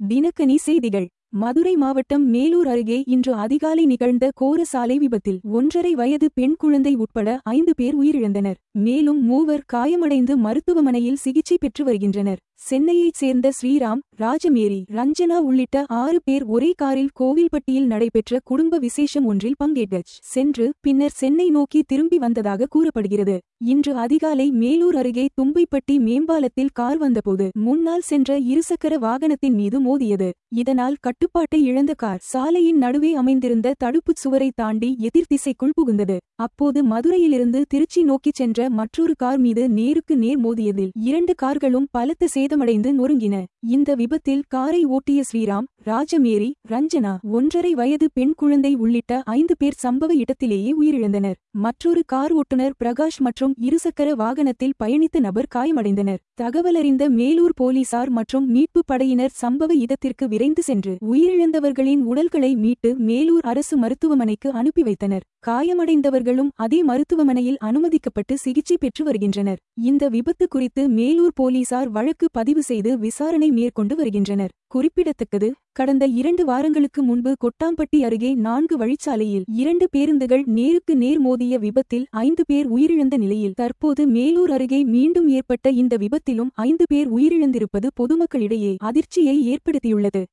தினக்கனி செய்திகள் மதுரை மாவட்டம் மேலூர் அருகே இன்று அதிகாலை நிகழ்ந்த கோர சாலை விபத்தில் ஒன்றரை வயது பெண் குழந்தை உட்பட ஐந்து பேர் உயிரிழந்தனர் மேலும் மூவர் காயமடைந்து மருத்துவமனையில் சிகிச்சை பெற்று வருகின்றனர் சென்னையைச் சேர்ந்த ஸ்ரீராம் ராஜமேரி ரஞ்சனா உள்ளிட்ட ஆறு பேர் ஒரே காரில் கோவில்பட்டியில் நடைபெற்ற குடும்ப விசேஷம் ஒன்றில் பங்கேற்கச் சென்று பின்னர் சென்னை நோக்கி திரும்பி வந்ததாக கூறப்படுகிறது இன்று அதிகாலை மேலூர் அருகே தும்பைப்பட்டி மேம்பாலத்தில் கார் வந்தபோது முன்னால் சென்ற இருசக்கர வாகனத்தின் மீது மோதியது இதனால் கட்டுப்பாட்டை இழந்த கார் சாலையின் நடுவே அமைந்திருந்த தடுப்புச் சுவரை தாண்டி எதிர் திசைக்குள் புகுந்தது அப்போது மதுரையிலிருந்து திருச்சி நோக்கிச் சென்ற மற்றொரு கார் மீது நேருக்கு நேர் மோதியதில் இரண்டு கார்களும் பலத்த சேதமடைந்து நொறுங்கின இந்த விபத்தில் காரை ஓட்டிய ஸ்ரீராம் ராஜமேரி ரஞ்சனா ஒன்றரை வயது பெண் குழந்தை உள்ளிட்ட ஐந்து பேர் சம்பவ இடத்திலேயே உயிரிழந்தனர் மற்றொரு கார் ஓட்டுநர் பிரகாஷ் மற்றும் இருசக்கர வாகனத்தில் பயணித்த நபர் காயமடைந்தனர் தகவலறிந்த மேலூர் போலீசார் மற்றும் மீட்பு படையினர் சம்பவ இடத்திற்கு விரைந்து சென்று உயிரிழந்தவர்களின் உடல்களை மீட்டு மேலூர் அரசு மருத்துவமனைக்கு அனுப்பி வைத்தனர் காயமடைந்தவர்களும் அதே மருத்துவமனையில் அனுமதிக்கப்பட்டு சிகிச்சை பெற்று வருகின்றனர் இந்த விபத்து குறித்து மேலூர் போலீசார் வழக்கு பதிவு செய்து விசாரணை மேற்கொண்டு வருகின்றனர் குறிப்பிடத்தக்கது கடந்த இரண்டு வாரங்களுக்கு முன்பு கொட்டாம்பட்டி அருகே நான்கு வழிச்சாலையில் இரண்டு பேருந்துகள் நேருக்கு நேர் மோதிய விபத்தில் ஐந்து பேர் உயிரிழந்த நிலையில் தற்போது மேலூர் அருகே மீண்டும் ஏற்பட்ட இந்த விபத்திலும் ஐந்து பேர் உயிரிழந்திருப்பது பொதுமக்களிடையே அதிர்ச்சியை ஏற்படுத்தியுள்ளது